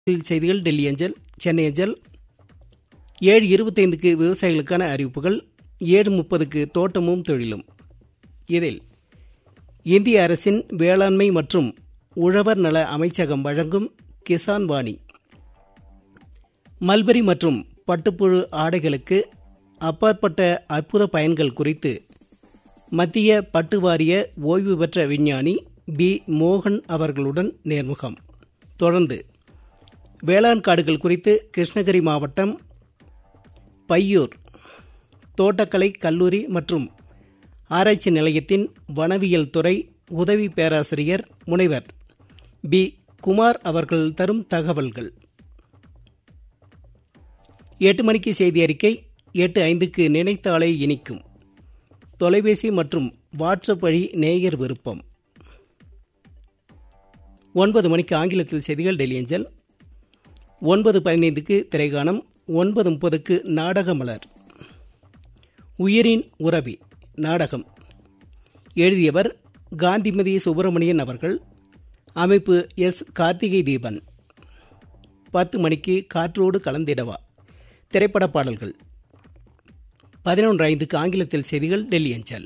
செய்திகள் டெல்லி அஞ்சல் சென்னை அஞ்சல் ஏழு இருபத்தைந்துக்கு விவசாயிகளுக்கான அறிவிப்புகள் ஏழு முப்பதுக்கு தோட்டமும் தொழிலும் இதில் இந்திய அரசின் வேளாண்மை மற்றும் உழவர் நல அமைச்சகம் வழங்கும் கிசான் வாணி மல்பரி மற்றும் பட்டுப்புழு ஆடைகளுக்கு அப்பாற்பட்ட அற்புத பயன்கள் குறித்து மத்திய பட்டு வாரிய ஓய்வு பெற்ற விஞ்ஞானி பி மோகன் அவர்களுடன் நேர்முகம் தொடர்ந்து வேளாண் காடுகள் குறித்து கிருஷ்ணகிரி மாவட்டம் பையூர் தோட்டக்கலை கல்லூரி மற்றும் ஆராய்ச்சி நிலையத்தின் வனவியல் துறை உதவி பேராசிரியர் முனைவர் பி குமார் அவர்கள் தரும் தகவல்கள் எட்டு மணிக்கு செய்தி அறிக்கை எட்டு ஐந்துக்கு நினைத்தாலே இனிக்கும் தொலைபேசி மற்றும் வாட்ஸ்அப் வழி நேயர் விருப்பம் ஒன்பது மணிக்கு ஆங்கிலத்தில் செய்திகள் டெல்லி அஞ்சல் ஒன்பது பதினைந்துக்கு திரைகானம் ஒன்பது முப்பதுக்கு நாடக மலர் உயிரின் உறவி நாடகம் எழுதியவர் காந்திமதி சுப்பிரமணியன் அவர்கள் அமைப்பு எஸ் கார்த்திகை தீபன் பத்து மணிக்கு காற்றோடு கலந்திடவா திரைப்பட பாடல்கள் பதினொன்று ஐந்துக்கு ஆங்கிலத்தில் செய்திகள் டெல்லி அஞ்சல்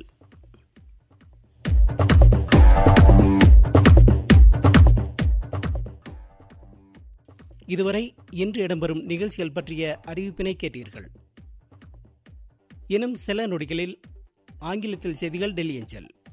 இதுவரை இன்று இடம்பெறும் நிகழ்ச்சிகள் பற்றிய அறிவிப்பினை கேட்டீர்கள் இன்னும் சில நொடிகளில் ஆங்கிலத்தில் செய்திகள் டெல்லி அஞ்சல்